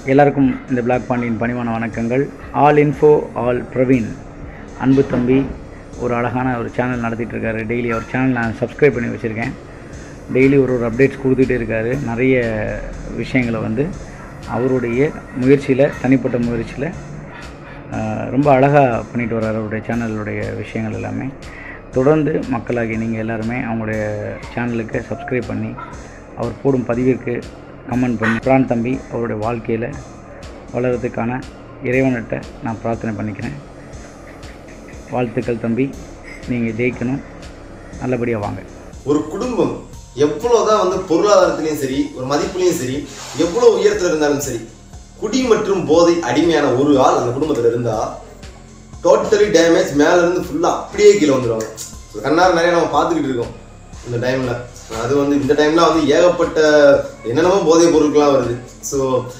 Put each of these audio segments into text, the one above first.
எல்லாருக்கும் இந்த பிளாக் பாண்டியின் பணிவான வணக்கங்கள் ஆல் இன்ஃபோ ஆல் பிரவீன் அன்பு தம்பி ஒரு அழகான ஒரு சேனல் நடத்திட்டு இருக்காரு டெய்லி அவர் சேனல் நான் சப்ஸ்கிரைப் பண்ணி வச்சுருக்கேன் டெய்லி ஒரு ஒரு அப்டேட்ஸ் கொடுத்துட்டே இருக்காரு நிறைய விஷயங்களை வந்து அவருடைய முயற்சியில் தனிப்பட்ட முயற்சியில் ஆஹ், ரொம்ப அழகாக பண்ணிட்டு வர்றாரு அவருடைய சேனலுடைய விஷயங்கள் எல்லாமே தொடர்ந்து மக்களாகி நீங்கள் எல்லாருமே அவங்களுடைய சேனலுக்கு சப்ஸ்கிரைப் பண்ணி அவர் போடும் பதிவிற்கு கமெண்ட் பண்ணி பிரான் தம்பி அவருடைய வாழ்க்கையில் வளர்கிறதுக்கான இறைவன்கிட்ட நான் பிரார்த்தனை பண்ணிக்கிறேன் வாழ்த்துக்கள் தம்பி நீங்கள் ஜெயிக்கணும் நல்லபடியாக வாங்க ஒரு குடும்பம் எவ்வளவுதான் வந்து பொருளாதாரத்திலையும் சரி ஒரு மதிப்புலையும் சரி எவ்வளவு உயரத்துல இருந்தாலும் சரி குடி மற்றும் போதை அடிமையான ஒரு ஆள் அந்த குடும்பத்துல இருந்தா டோட்டலி டேமேஜ் மேல இருந்து ஃபுல்லா அப்படியே கீழே வந்துடுவாங்க So, கண்ணார நிறைய நம்ம பார்த்துக்கிட்டு இருக்கோம் இந்த டைம்ல அது வந்து இந்த டைம்ல வந்து ஏகப்பட்ட என்னென்னமோ போதைப் பொருட்கள்லாம் வருது ஸோ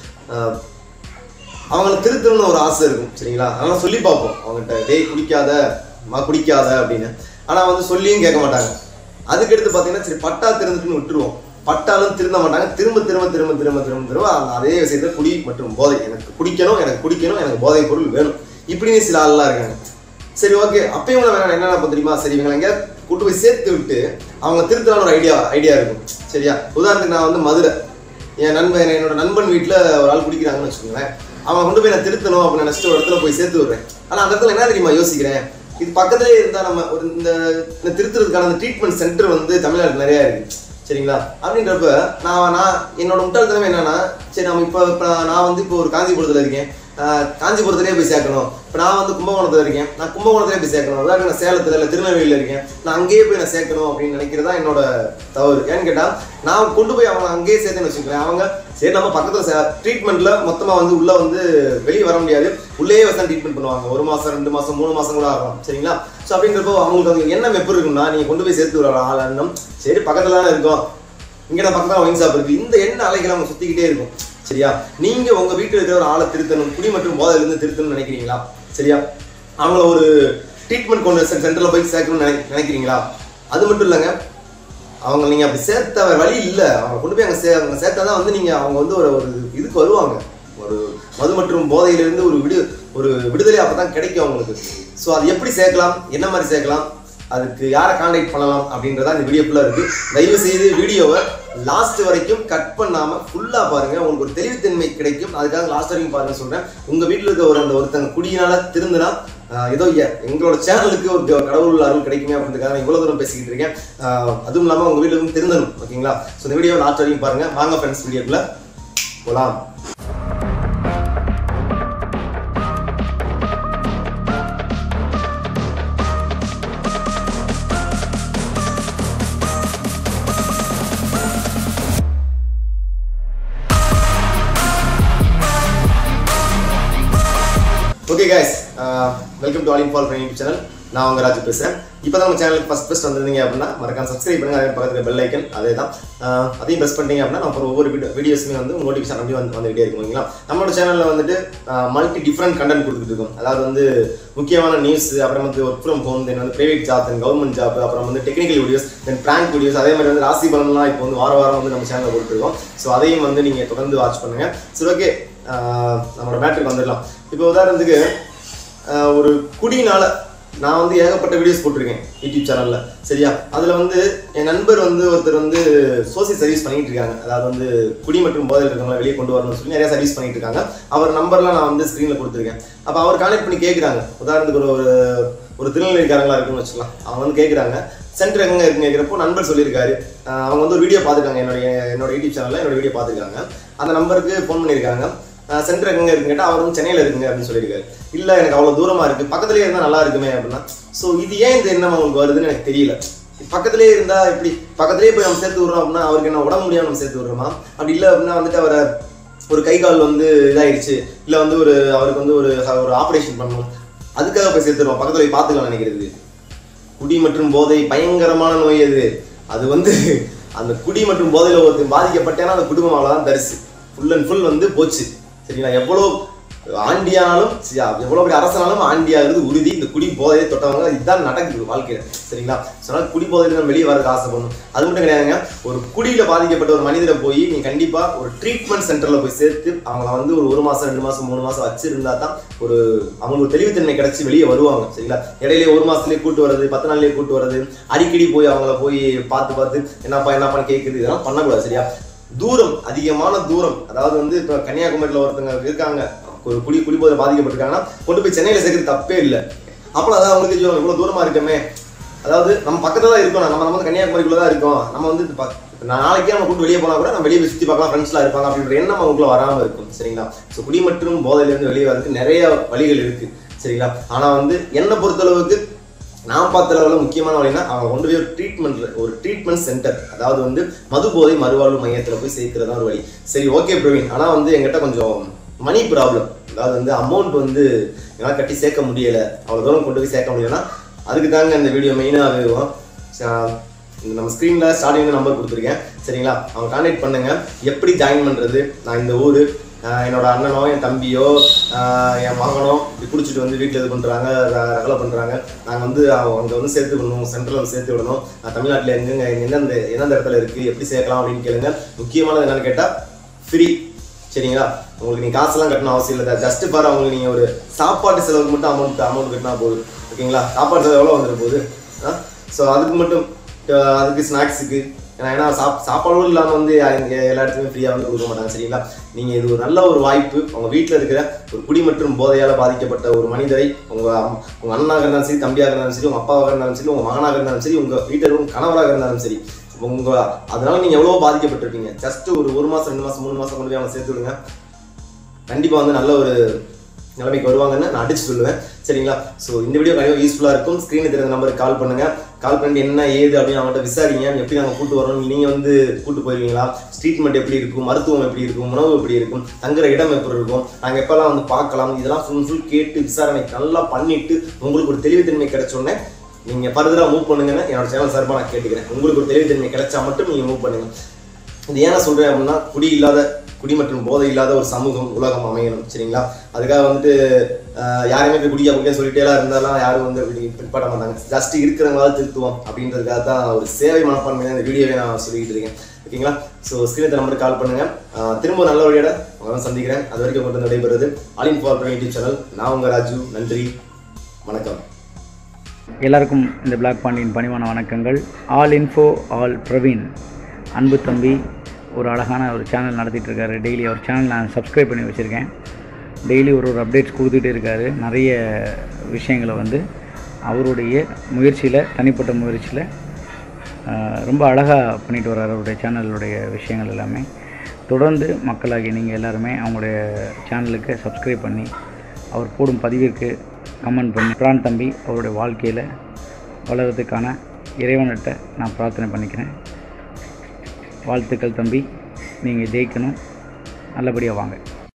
அவங்கள திருத்தணும்னு ஒரு ஆசை இருக்கும் சரிங்களா அதனால சொல்லி பார்ப்போம் அவங்ககிட்ட டேய் குடிக்காத மா குடிக்காத அப்படின்னு ஆனா வந்து சொல்லியும் கேட்க மாட்டாங்க அதுக்கடுத்து பார்த்தீங்கன்னா சரி பட்டா திருந்துட்டுன்னு விட்டுருவோம் பட்டாலும் திருந்த மாட்டாங்க திரும்ப திரும்ப திரும்ப திரும்ப திரும்ப திரும்ப அந்த அதே விஷயத்த குடி மற்றும் போதை எனக்கு குடிக்கணும் எனக்கு குடிக்கணும் எனக்கு போதைப் பொருள் வேணும் இப்படின்னு சில ஆள்லாம் இருக்காங்க சரி ஓகே அப்பயும் கூட வேணாம் என்ன பண்ண தெரியுமா சரி இவங்களை எங்கேயா கூட்டு போய் சேர்த்து விட்டு அவங்க திருத்தலான ஒரு ஐடியா ஐடியா இருக்கும் சரியா உதாரணத்துக்கு நான் வந்து மதுரை என் நண்பன் என்னோட நண்பன் வீட்டில் ஒரு ஆள் குடிக்கிறாங்கன்னு வச்சுக்கோங்களேன் அவன் கொண்டு போய் நான் திருத்தணும் அப்படின்னு நினச்சிட்டு ஒரு இடத்துல போய் சேர்த்து விடுறேன் ஆனால் அந்த இடத்துல என்ன தெரியுமா யோசிக்கிறேன் இது பக்கத்துலேயே இருந்தால் நம்ம ஒரு இந்த இந்த திருத்துறதுக்கான அந்த ட்ரீட்மெண்ட் சென்டர் வந்து தமிழ்நாட்டில் நிறையா இருக்கு சரிங்களா அப்படின்றப்ப நான் நான் என்னோட முட்டாள்தனம் என்னன்னா சரி நம்ம இப்போ இப்போ நான் வந்து இப்போ ஒரு காஞ்சிபுரத்தில் இருக்கேன் ஆஹ் காஞ்சிபுரத்துலேயே போய் சேர்க்கணும் இப்போ நான் வந்து கும்பகோணத்தில் இருக்கேன் நான் கும்பகோணத்திலே போய் சேர்க்கணும் அதாவது நான் சேலத்தில் இல்லை திருநெல்வேலியில் இருக்கேன் நான் அங்கேயே போய் நான் சேர்க்கணும் அப்படின்னு நினைக்கிறதா என்னோட தவறு ஏன்னு கேட்டால் நான் கொண்டு போய் அவங்க அங்கேயே சேர்த்தேன்னு வச்சுக்கிறேன் அவங்க சரி நம்ம பக்கத்தில் ட்ரீட்மெண்ட்டில் மொத்தமாக வந்து உள்ளே வந்து வெளியே வர முடியாது உள்ளேயே வச்சு தான் ட்ரீட்மெண்ட் பண்ணுவாங்க ஒரு மாதம் ரெண்டு மாதம் மூணு மாதம் கூட ஆகலாம் சரிங்களா ஸோ அப்படின்றப்போ அவங்களுக்கு அது எண்ணம் எப்படி இருக்கும்னா நீங்கள் கொண்டு போய் சேர்த்து விடுற ஆள் எண்ணம் சரி பக்கத்தில் தானே இருக்கோம் இங்கே நான் பக்கத்தில் ஒயின் ஷாப் இருக்கு இந்த எண்ண அலைகள் அவங்க சுற்றிக்கிட்டே இருக்கும் சரியா நீங்க உங்க வீட்டில் இருக்கிற ஒரு ஆளை திருத்தணும் குடி மற்றும் போதையில இருந்து திருத்தணும்னு நினைக்கிறீங்களா சரியா அவங்கள ஒரு ட்ரீட்மெண்ட் கொண்டு சென்டர்ல போய் சேர்க்கணும்னு நினை நினைக்கிறீங்களா அது மட்டும் இல்லைங்க அவங்க நீங்க அப்படி சேர்த்த வேற வழி இல்லை அவங்க கொண்டு போய் அங்கே சே அவங்க சேர்த்தாதான் வந்து நீங்க அவங்க வந்து ஒரு ஒரு இதுக்கு வருவாங்க ஒரு மது மற்றும் போதையிலிருந்து ஒரு விடு ஒரு விடுதலை அப்பதான் கிடைக்கும் அவங்களுக்கு ஸோ அது எப்படி சேர்க்கலாம் என்ன மாதிரி சேர்க்கலாம் அதுக்கு யாரை காண்டாக்ட் பண்ணலாம் அப்படின்றதா இந்த வீடியோ ஃபுல்லாக இருக்கு தயவு செய்து வீடியோவை லாஸ்ட் வரைக்கும் கட் பண்ணாம ஃபுல்லா பாருங்க உங்களுக்கு ஒரு தெளிவுத்தன்மை கிடைக்கும் அதுக்காக லாஸ்ட் வரைக்கும் பாருங்க சொல்றேன் உங்க வீட்டில் இருக்க ஒரு அந்த ஒருத்தங்க குடியினால திருந்தினா ஆஹ் ஏதோ எ- எங்களோட சேனலுக்கு ஒரு க- கடவுள் அருள் கிடைக்குமே அப்படின்றதுக்காக நான் இவ்வளவு தூரம் பேசிக்கிட்டு இருக்கேன் ஆஹ் அதுவும் இல்லாம உங்க வீட்டுல இருந்து திருந்தணும் ஓகேங்களா ஸோ இந்த வீடியோ லாஸ்ட் வரைக்கும் பாருங்க வாங்க ஃப்ரெண்ட்ஸ் வீடியோக்குள்ள போலாம் okay guys welcome to all in fall YouTube channel நான் உங்க ராஜு பேசுறேன் இப்போ தான் நம்ம சேனலுக்கு ஃபஸ்ட் ஃபஸ்ட் வந்திருந்தீங்க அப்படின்னா மறக்காம சப்ஸ்கிரைப் பண்ணுங்க அதே பக்கத்தில் பெல் ஐக்கன் அதே தான் ஆஹ் அதையும் ப்ரெஸ் பண்ணிட்டீங்க அப்படின்னா நம்ம ஒவ்வொரு வீடியோ வீடியோஸுமே வந்து நோட்டிஃபிகேஷன் அப்படி வந்து வந்துகிட்டே இருக்கும் ஓகேங்களா நம்மளோட சேனலில் வந்துட்டு மல்டி டிஃப்ரெண்ட் கண்டென்ட் கொடுத்துட்டு இருக்கோம் அதாவது வந்து முக்கியமான நியூஸ் அப்புறம் வந்து ஒர்க் ஃப்ரம் ஹோம் தென் வந்து private job then government job அப்புறம் வந்து technical videos then prank videos அதே மாதிரி வந்து ராசி பலன்லாம் இப்போ வந்து வார வாரம் வந்து நம்ம சேனலில் கொடுத்துருக்கோம் ஸோ அதையும் வந்து நீங்கள் தொடர்ந்து வாட்ச் பண்ணுங்க சரி ஓகே நம்மளோட மேட்ருக்கு வந்துடலாம் இப்போ உதாரணத்துக்கு ஆஹ் ஒரு குடினால நான் வந்து ஏகப்பட்ட வீடியோஸ் போட்டிருக்கேன் யூடியூப் சேனல்ல சரியா அதுல வந்து என் நண்பர் வந்து ஒருத்தர் வந்து சோசியல் சர்வீஸ் பண்ணிட்டு இருக்காங்க அதாவது வந்து குடி மற்றும் போதையில் இருக்கவங்கள வெளியே கொண்டு வரணும்னு சொல்லி நிறைய சர்வீஸ் பண்ணிட்டு இருக்காங்க அவர் நம்பர்லாம் நான் வந்து ஸ்க்ரீன்ல கொடுத்துருக்கேன் அப்போ அவர் கான்டெக்ட் பண்ணி கேட்குறாங்க உதாரணத்துக்கு ஒரு ஒரு ஒரு திருநெல்வேலிக்காரங்களா இருக்குன்னு வச்சுக்கலாம் அவங்க வந்து கேட்குறாங்க சென்டர் எங்க இருக்குன்னு கேட்குறப்போ நண்பர் சொல்லியிருக்காரு ஆஹ் அவங்க வந்து ஒரு வீடியோ பார்த்துருக்காங்க என்னுடைய என்னோட யூடியூப் சேனல்ல என்னோட வீடியோ பார்த்துருக்காங்க அந்த நம்பருக்கு ஃபோன் பண்ணியிருக்காங்க சென்டர் எங்க இருக்குன்னு கேட்டால் அவர் வந்து சென்னையில் இருக்குங்க அப்படின்னு சொல்லியிருக்காரு இல்லை எனக்கு அவ்வளோ தூரமாக இருக்குது பக்கத்துலேயே இருந்தால் நல்லா இருக்குமே அப்படின்னா ஸோ இது ஏன் இந்த எண்ணம் அவங்களுக்கு வருதுன்னு எனக்கு தெரியல பக்கத்துலேயே இருந்தால் இப்படி பக்கத்துலேயே போய் நம்ம சேர்த்து விட்றோம் அப்படின்னா அவருக்கு என்ன உடம்பு முடியாம நம்ம சேர்த்து விட்றோமா அப்படி இல்லை அப்படின்னா வந்துட்டு அவரை ஒரு கை கால் வந்து இதாயிடுச்சு இல்லை வந்து ஒரு அவருக்கு வந்து ஒரு ஒரு ஆப்ரேஷன் பண்ணணும் அதுக்காக போய் சேர்த்துருவோம் பக்கத்தில் போய் பார்த்துக்கலாம் நினைக்கிறது குடி மற்றும் போதை பயங்கரமான நோய் அது அது வந்து அந்த குடி மற்றும் போதையில் ஒருத்தன் பாதிக்கப்பட்டேன்னா அந்த குடும்பம் அவ்வளோதான் தரிசு ஃபுல் அண்ட் ஃபுல் வந்து போச்சு சரிங்களா எவ்வளோ ஆண்டியானாலும் சரி, எவ்வளவு பெரிய அரசனாலும் ஆண்டியாகிறது உறுதி இந்த குடி போதையை தொட்டவங்க இதுதான் நடக்குது வாழ்க்கையில சரிங்களா சொன்னால் குடி போதையில நம்ம வெளியே வரதுக்கு ஆசைப்படணும் அது மட்டும் கிடையாதுங்க ஒரு குடியில பாதிக்கப்பட்ட ஒரு மனிதரை போய் நீ கண்டிப்பா ஒரு ட்ரீட்மெண்ட் சென்டர்ல போய் சேர்த்து அவங்கள வந்து ஒரு ஒரு மாசம் ரெண்டு மாசம் மூணு மாசம் வச்சிருந்தா தான் ஒரு அவங்களுக்கு ஒரு தெளிவுத்தன்மை கிடைச்சி வெளியே வருவாங்க சரிங்களா இடையிலே ஒரு மாசத்துலயே கூட்டு வர்றது பத்து நாள்லயே கூட்டு வர்றது அடிக்கடி போய் அவங்கள போய் பார்த்து பார்த்து என்னப்பா என்னப்பான்னு கேட்குது இதெல்லாம் பண்ணக்கூடாது சரியா தூரம் அதிகமான தூரம் அதாவது வந்து இப்போ கன்னியாகுமரியில் ஒருத்தங்க இருக்காங்க ஒரு குடி குடிபோதை பாதிக்கப்பட்டிருக்காங்கன்னா கொண்டு போய் சென்னையில் சேர்க்கறது தப்பே இல்லை அப்போ அதான் அவங்களுக்கு தெரியும், இவ்வளோ தூரமா இருக்கமே அதாவது நம்ம பக்கத்துல தான் இருக்கோம் நம்ம நம்ம வந்து கன்னியாகுமரிக்குள்ள தான் இருக்கோம் நம்ம வந்து இப்ப பக்- நாளைக்கே நம்ம கூட்டு வெளியே போனா கூட நம்ம வெளியே போய் சுத்தி பார்க்கலாம் ஃப்ரெண்ட்ஸ்லாம் இருப்பாங்க அப்படின்ற எண்ணம் அவங்களுக்குள்ள வராம இருக்கும் சரிங்களா ஸோ குடி மற்றும் போதையில இருந்து வெளியே வரதுக்கு நிறைய வழிகள் இருக்கு சரிங்களா ஆனா வந்து என்னை பொறுத்தளவுக்கு நான் பார்த்த அளவில் முக்கியமான வழினா அவங்க கொண்டு போய் ஒரு ட்ரீட்மெண்ட் ஒரு ட்ரீட்மெண்ட் சென்டர் அதாவது வந்து மது போதை மறுவாழ்வு மையத்தில் போய் சேர்க்கிறதா ஒரு வழி சரி ஓகே பிரவீன் ஆனால் வந்து எங்கிட்ட கொஞ்சம் மணி ப்ராப்ளம் அதாவது வந்து அமௌண்ட் வந்து என்னால் கட்டி சேர்க்க முடியலை அவ்வளோ தூரம் கொண்டு போய் சேர்க்க முடியலன்னா அதுக்கு தாங்க இந்த வீடியோ மெயினாக இருக்கும் சா- இந்த நம்ம ஸ்க்ரீனில் ஸ்டார்டிங் நம்பர் கொடுத்துருக்கேன் சரிங்களா அவங்க கான்டாக்ட் பண்ணுங்க எப்படி ஜாயின் பண்ணுறது நான் இந்த ஊர் என்னோட அண்ணனோ என் தம்பியோ ஆஹ் என் மகனோ இப்படி குடிச்சிட்டு வந்து வீட்டில் இது பண்ணுறாங்க ரகலை பண்ணுறாங்க நாங்கள் வந்து அவங்க வந்து சேர்த்து விடணும் சென்ட்ரல் வந்து சேர்த்து விடணும் நான் தமிழ்நாட்டில் எங்கெங்க எந்தெந்த எந்தெந்த இடத்துல இருக்குது எப்படி சேர்க்கலாம் அப்படின்னு கேளுங்க முக்கியமானது என்னன்னு கேட்டால் ஃப்ரீ சரிங்களா உங்களுக்கு நீங்கள் காசுலாம் கட்டணும் அவசியம் இல்லை ஜஸ்ட் பாரு அவங்களுக்கு நீங்கள் ஒரு சாப்பாட்டு செலவுக்கு மட்டும் அமௌண்ட் அமௌண்ட் கட்டினா போதும் ஓகேங்களா சாப்பாடு செலவு எவ்வளோ வந்துட போகுது ஸோ அதுக்கு மட்டும் அஹ் அதுக்கு ஸ்நாக்ஸுக்கு ஏன்னா ஏன்னா சாப் சாப்பாடும் இல்லாமல் வந்து இங்க எல்லா இடத்துலையும் ஃப்ரீயாக வந்து கொடுக்க மாட்டாங்க சரிங்களா நீங்கள் இது ஒரு நல்ல ஒரு வாய்ப்பு உங்கள் வீட்டில் இருக்கிற ஒரு குடி மற்றும் போதையால் பாதிக்கப்பட்ட ஒரு மனிதரை உங்கள் உங்கள் அண்ணனாக இருந்தாலும் சரி தம்பியாக இருந்தாலும் சரி உங்கள் அப்பாவாக இருந்தாலும் சரி உங்கள் மகனாக இருந்தாலும் சரி உங்கள் வீட்டில் இருக்கும் கணவராக இருந்தாலும் சரி உங்க அதனால நீங்க எவ்வளவோ பாதிக்கப்பட்டிருப்பீங்க ஜஸ்ட் ஒரு ஒரு மாசம் ரெண்டு மாசம் மூணு மாசம் கொண்டு போய் அவங்க சேர்த்து விடுங்க கண்டிப்பா வந்து நல்ல ஒரு நிலைமைக்கு வருவாங்கன்னு நான் அடிச்சு சொல்லுவேன் சரிங்களா ஸோ இந்த வீடியோ கண்டிப்பாக யூஸ்ஃபுல்லாக இருக்கும் ஸ்க்ரீனில் தெரிந்த நம்பருக்கு கால் பண்ணுங்க கால் பண்ணிட்டு என்ன ஏது அப்படின்னு அவங்கள்ட்ட விசாரிங்க எப்படி நாங்கள் கூட்டு வரணும் நீங்கள் வந்து கூட்டு போயிருவீங்களா ட்ரீட்மெண்ட் எப்படி இருக்கும் மருத்துவம் எப்படி இருக்கும் உணவு எப்படி இருக்கும் தங்குற இடம் எப்படி இருக்கும் நாங்கள் எப்போல்லாம் வந்து பார்க்கலாம் இதெல்லாம் ஃபுல் ஃபுல் கேட்டு விசாரணை நல்லா பண்ணிட்டு உங்களுக்கு ஒரு தெளிவுத்தன்மை கிடைச்ச உடனே நீங்கள் ஃபர்தராக மூவ் பண்ணுங்கன்னு என்னோட சேனல் சார்பாக நான் கேட்டுக்கிறேன் உங்களுக்கு ஒரு தெளிவுத்தன்மை கிடைச்சா மட்டும் நீங்கள் மூவ் பண்ணுங்க இது ஏன் நான் சொல்கிறேன் அப்படின்னா குடி இல்லாத குடி மற்றும் போதை இல்லாத ஒரு சமூகம் உலகம் அமையணும் சரிங்களா அதுக்காக வந்துட்டு ஆஹ், யாருமே போய் குடிக்க குடிக்க சொல்லிட்டேலாம் இருந்தாலும் யாரும் வந்து இப்படி பின்பற்ற மாட்டாங்க ஜஸ்ட் இருக்கிறவங்களால திருத்துவோம் அப்படின்றதுக்காக தான் ஒரு சேவை மனப்பான்மையாக இந்த வீடியோவை நான் சொல்லிக்கிட்டு இருக்கேன் ஓகேங்களா ஸோ ஸ்கிரீன் நம்பருக்கு கால் பண்ணுங்க ஆஹ், திரும்ப நல்ல வழியோட உங்களை சந்திக்கிறேன் அது வரைக்கும் மட்டும் நடைபெறுது all in for YouTube channel நான் உங்கள் ராஜு நன்றி வணக்கம் எல்லாருக்கும் இந்த பிளாக் பாண்டியின் பணிவான வணக்கங்கள் ஆல் இன்ஃபோ ஆல் பிரவீன் அன்பு தம்பி ஒரு அழகான ஒரு சேனல் நடத்திட்டு இருக்காரு டெய்லி அவர் சேனல் நான் சப்ஸ்கிரைப் பண்ணி வச்சுருக்கேன் டெய்லி ஒரு ஒரு அப்டேட்ஸ் கொடுத்துட்டே இருக்காரு நிறைய விஷயங்களை வந்து அவருடைய முயற்சியில் தனிப்பட்ட முயற்சியில் ஆஹ், ரொம்ப அழகாக பண்ணிட்டு வர்றாரு அவருடைய சேனலுடைய விஷயங்கள் எல்லாமே தொடர்ந்து மக்களாகி நீங்கள் எல்லாருமே அவங்களுடைய சேனலுக்கு சப்ஸ்கிரைப் பண்ணி அவர் போடும் பதிவிற்கு கமெண்ட் பண்ணி பிரான் தம்பி அவருடைய வாழ்க்கையில் வளர்கிறதுக்கான இறைவன்கிட்ட நான் பிரார்த்தனை பண்ணிக்கிறேன் வாழ்த்துக்கள் தம்பி நீங்கள் ஜெயிக்கணும் நல்லபடியாக வாங்க